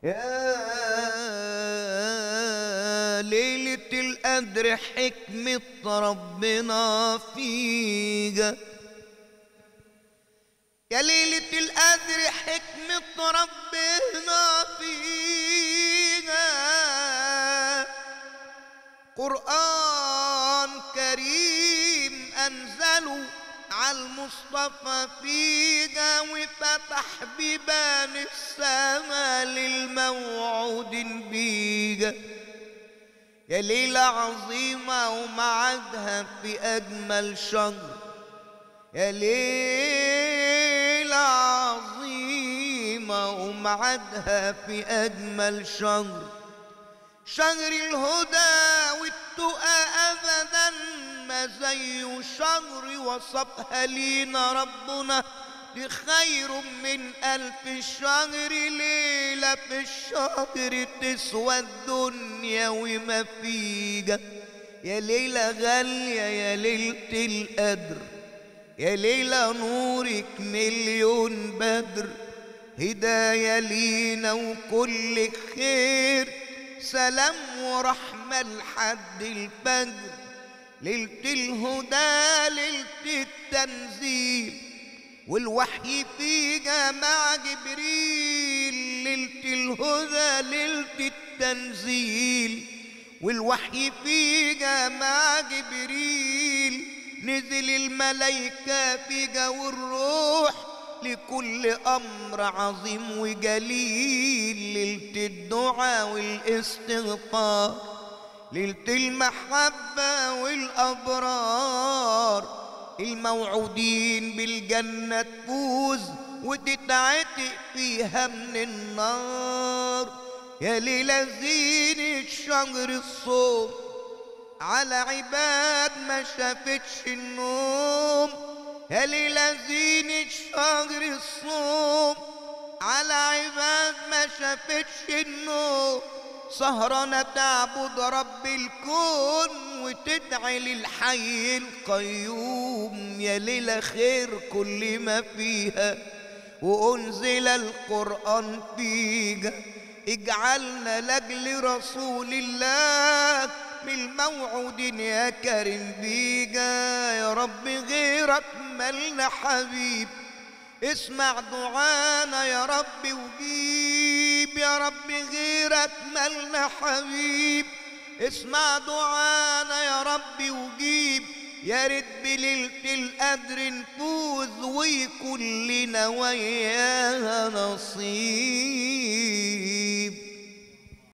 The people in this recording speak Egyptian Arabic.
يا ليلة القدر حكمة ربنا فيها يا ليلة القدر حكمة ربنا فيها قرآن كريم أنزله على المصطفى فيها وفتح بيبان السماء للموعود بيها يا ليلة عظيمة ومعادها في أجمل شهر يا ليلة عظيمة ومعادها في أجمل شهر شهر الهدى والتقى أبدا ما زي شهر وصفها لينا ربنا لخير من ألف شهر ليلة في الشهر تسوى الدنيا وما فيها يا ليلة غالية يا ليلة القدر يا ليلة نورك مليون بدر هداية لينا وكل خير سلام ورحمة لحد الفجر ليلة الهدى ليلة التنزيل والوحي فيها مع جبريل ليلة الهدى ليلة التنزيل والوحي فيها مع جبريل نزل الملايكة فيها والروح لكل أمر عظيم وجليل ليلة الدعاء والاستغفار ليلة المحبة والأبرار الموعودين بالجنة تفوز وتتعتق فيها من النار يا ليلة زينة شجر الصوم على عباد ما شافتش النوم يا ليلة زينة شجر الصوم على عباد ما شافتش النوم سهرانة تعبد رب الكون وتدعي للحي القيوم يا ليلة خير كل ما فيها وأنزل القرآن فيها اجعلنا لأجل رسول الله من الموعود يا كريم بيجا يا رب غيرك ملنا حبيب اسمع دعانا يا رب وجيب يا رب غيرك ملنا حبيب اسمع دعانا يا رب وجيب يا ريت بليلة القدر نفوز ويكون لنا وياها نصيب